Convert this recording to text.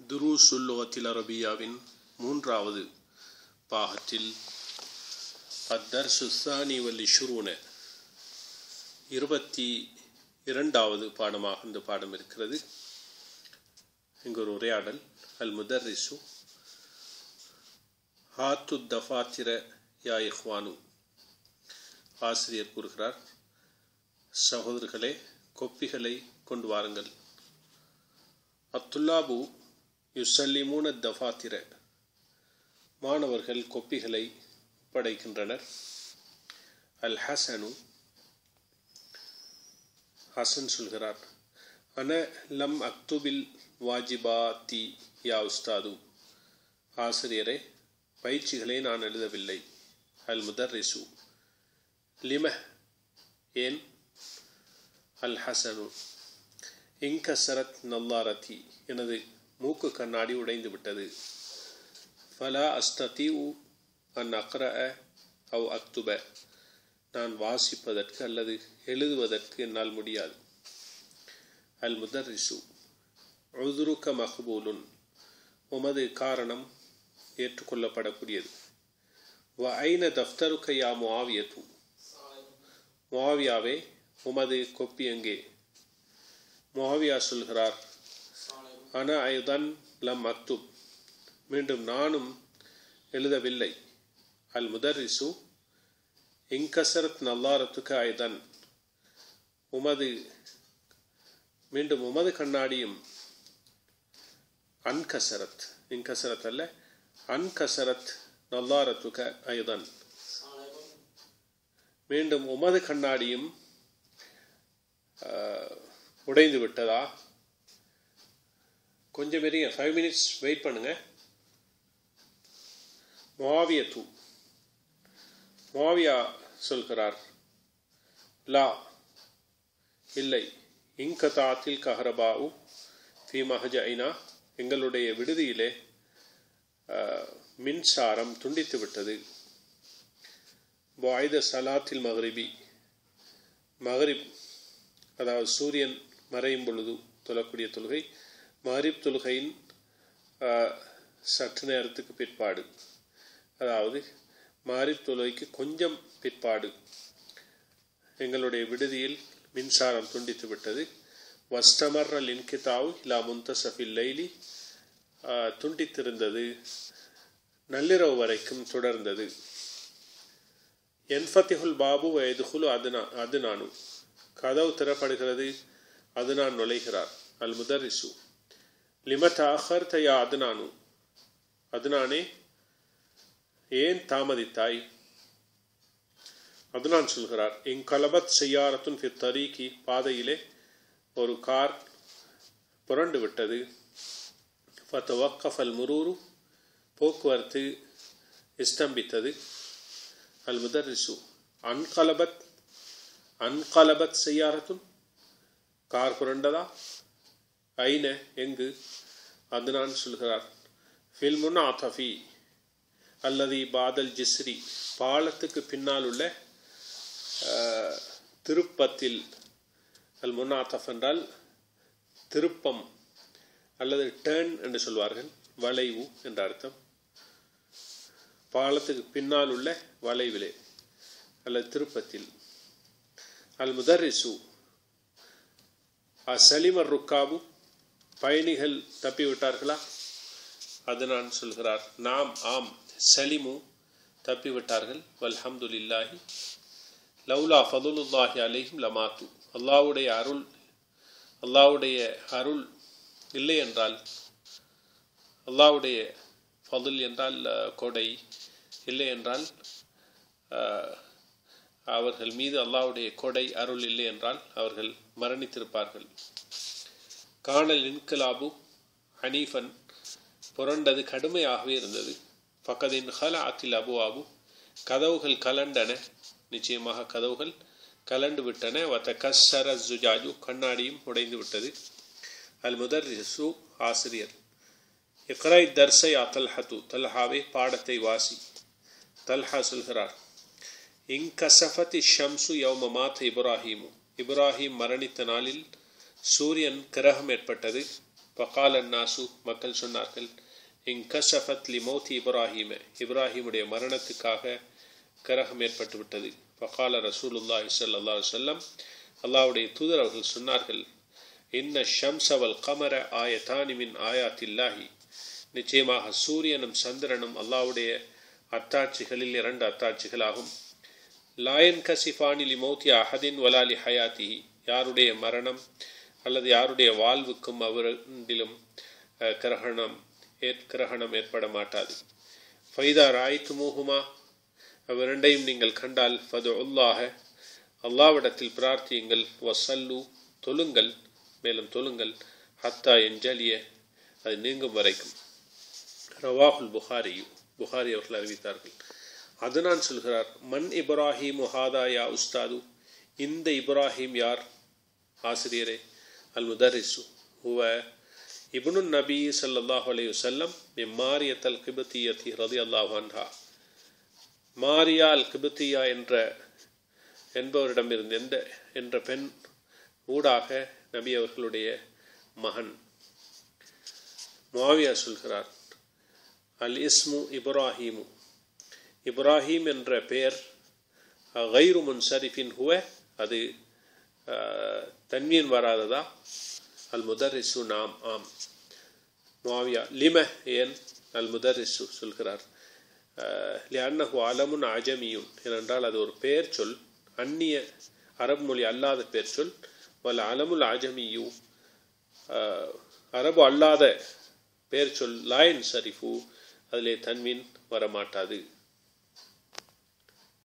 துருசுல் லுகத்தில் அரபியாவின் மூன்றாவது பாகத்தில் அத்தர் சுஸ்தானி வல்லி ஷுரூன இருபத்தி இரண்டாவது பாடமாக இந்த பாடம் இருக்கிறது இங்கு ஒரு உரையாடல் அல் முதர்ரிசு ஹாத்து தஃபாத்திர யா இஹ்வானு ஆசிரியர் கூறுகிறார் சகோதரர்களே கொப்பிகளை கொண்டு வாருங்கள் அத்துல்லாபு யுசல்லிமூன தஃபாத்திர மாணவர்கள் கொப்பிகளை படைக்கின்றனர் அல் ஹசனு ஹசன் சொல்கிறார் அன லம் அக்துபில் வாஜிபாத்தி யா உஸ்தாது ஆசிரியரே பயிற்சிகளை நான் எழுதவில்லை அல் முதர்ரிசு லிம ஏன் அல் ஹசனு இங்கசரத் நல்லாரதி எனது மூக்கு கண்ணாடி உடைந்து விட்டது ஃபலா அஸ்ததி அன் அக்ர அவ் அக்துப நான் வாசிப்பதற்கு அல்லது எழுதுவதற்கு என்னால் முடியாது அல் முதர்ரிசு உதுருக்க மஹபூலுன் உமது காரணம் ஏற்றுக்கொள்ளப்படக்கூடியது வ ஐன தஃப்தருக்க யா முவாவியத்து முவாவியாவே உமது கொப்பி எங்கே முவாவியா சொல்கிறார் அன ஐதன் லம் அக்துப் மீண்டும் நானும் எழுதவில்லை அல் முதர்ரிசு இங்கசரத் நல்லாரத்துக்கு ஐதன் உமது மீண்டும் உமது கண்ணாடியும் அன்கசரத் இன்கசரத் அல்ல அன்கசரத் நல்லாரத்துக்க ஐதன் மீண்டும் உமது கண்ணாடியும் உடைந்து விட்டதா கொஞ்சம் பெரிய ஃபைவ் மினிட்ஸ் வெயிட் பண்ணுங்க முவாவிய தூ முவாவியா சொல்கிறார் லா இல்லை இங்கதாத்தில் கஹரபாவு ஃபி மஹஜைனா எங்களுடைய விடுதியிலே மின்சாரம் துண்டித்து விட்டது வாய்த சலாத்தில் மகரிபி மகரிப் அதாவது சூரியன் மறையும் பொழுது தொழக்கூடிய தொழுகை மகரிப் தொழுகையின் சற்று நேரத்துக்கு பிற்பாடு அதாவது மகரிப் தொழுகைக்கு கொஞ்சம் பிற்பாடு எங்களுடைய விடுதியில் மின்சாரம் துண்டித்து விட்டது வஸ்டமர்ரல் இன்கிதாவு இலா முந்தசஃபில் லைலி துண்டித்திருந்தது நள்ளிரவு வரைக்கும் தொடர்ந்தது என்ஃபத்திஹுல் பாபு வயதுகுலு அதுனா அதுனானு கதவு திறப்படுகிறது அது நான் நுழைகிறார் அல் முதரிசு லிமத் ஆஹர் தயா அதுனானு அதுனானே ஏன் தாமதித்தாய் அதுனான் சொல்கிறார் இங்கலபத் செய்யாரத்துன் ஃபி தரீக்கி பாதையிலே ஒரு கார் புரண்டு விட்டது ஃபத்தவக்கஃப் அல் முரூரு போக்குவரத்து ஸ்தம்பித்தது அல் முதரிசு அன்கலபத் அன்கலபத் செய்யாரத்துன் கார் புரண்டதா ஐன எங்கு அதுனான் சொல்கிறார் ஃபில்முன் ஆத்தஃபி அல்லது பாதல் ஜிஸ்ரி பாலத்துக்கு பின்னால் உள்ள திருப்பத்தில் அல் முன்னாத்தஃப் என்றால் திருப்பம் அல்லது டேர்ன் என்று சொல்வார்கள் வளைவு என்ற அர்த்தம் பாலத்துக்கு பின்னால் உள்ள வளைவிலே அல்லது திருப்பத்தில் அல் முதரிசு அசலிமர் ருக்காபு பயணிகள் தப்பிவிட்டார்களா அது நான் சொல்கிறார் நாம் ஆம் சலிமு தப்பிவிட்டார்கள் வல்ஹம்துலில்லாஹி லவ்லா ஃபதுலுல்லாஹி அலைஹிம் லமாத்து அல்லாவுடைய அருள் அல்லாவுடைய அருள் இல்லை என்றால் அல்லாவுடைய ஃபதுல் என்றால் கொடை இல்லை என்றால் அவர்கள் மீது அல்லாவுடைய கொடை அருள் இல்லை என்றால் அவர்கள் மரணித்திருப்பார்கள் காணல் இன்கலாபு ஹனீஃபன் புரண்டது கடுமையாகவே இருந்தது பக்கதின் ஹல ஆத்தில் அபு ஆபு கதவுகள் கலண்டன நிச்சயமாக கதவுகள் கலண்டு விட்டன வத்த கஸ்ஸர ஜுஜாஜு கண்ணாடியும் உடைந்து விட்டது அல் முதர் ஆசிரியர் இக்ரை தர்சை அத்தல்ஹத்து தல்ஹாவே பாடத்தை வாசி தல்ஹா சொல்கிறார் இங்கசஃபத்தி ஷம்சு யௌம மாத்த இப்ராஹீமு இப்ராஹிம் மரணித்த நாளில் சூரியன் கிரகம் ஏற்பட்டது பகால நாசு மக்கள் சொன்னார்கள் இங்கசஃபத் லி மௌத்தி இப்ராஹிம இப்ராஹிமுடைய மரணத்துக்காக கரகம் ஏற்பட்டு விட்டது பகால ரசூலுல்லாஹி ஸல்லல்லாஹு அலைஹி வஸல்லம் அல்லாஹ்வுடைய தூதர் அவர்கள் சொன்னார்கள் இன்ன ஷம்சவல் கமர ஆயத்தானி மின் ஆயாத்தில்லாஹி நிச்சயமாக சூரியனும் சந்திரனும் அல்லாஹ்வுடைய அத்தாட்சிகளில் இரண்டு அத்தாட்சிகளாகும் லாயன் கசிஃபானிலி மௌத்தி அஹதின் வலாலி ஹயாத்தி யாருடைய மரணம் அல்லது யாருடைய வாழ்வுக்கும் அவரிலும் கிரகணம் கிரகணம் ஏற்பட மாட்டாது ஃபைதா ராய்த்து மூகுமா அவ்விரண்டையும் நீங்கள் கண்டால் ஃபது உல்லாக அல்லாவிடத்தில் பிரார்த்தியுங்கள் வசல்லு தொழுங்கள் மேலும் தொழுங்கள் ஹத்தா என்ஜலிய அது நீங்கும் வரைக்கும் ரவாஹுல் புகாரி புகாரி அவர்கள் அறிவித்தார்கள் அதுதான் சொல்கிறார் மண் இப்ராஹிம் ஹாதாயா உஸ்தாது இந்த இப்ராஹிம் யார் ஆசிரியரே அல் முதரிசு ஹுவ இப்னு நபி சல்லாஹ் அலைஹி வஸல்லம் மாரியத்தல் கிபத்தியத்தி ரதி அல்லாஹ் அன்ஹா மாரியா அல் கிபத்தியா என்ற என்பவரிடமிருந்து எந்த என்ற பெண் ஊடாக நபி அவர்களுடைய மகன் முவாவியா சொல்கிறார் அல் இஸ்மு இப்ராஹீமு இப்ராஹீம் என்ற பெயர் கைரு முன்சரிஃபின் ஹுவ அது தன்மீன் வராததா அல் முதரிசு நாம் ஆம் முவாவியா லிம ஏன் அல் முதரிசு சொல்கிறார் லியன்னஹு அலமுன் அஜமியுன் ஏனென்றால் அது ஒரு பெயர் சொல் அந்நிய அரபு மொழி அல்லாத பெயர் சொல் வல் அலமுல் அஜமியு அரபு அல்லாத பெயர் சொல் லாயன் சரிஃபு அதிலே தன்மீன் வரமாட்டாது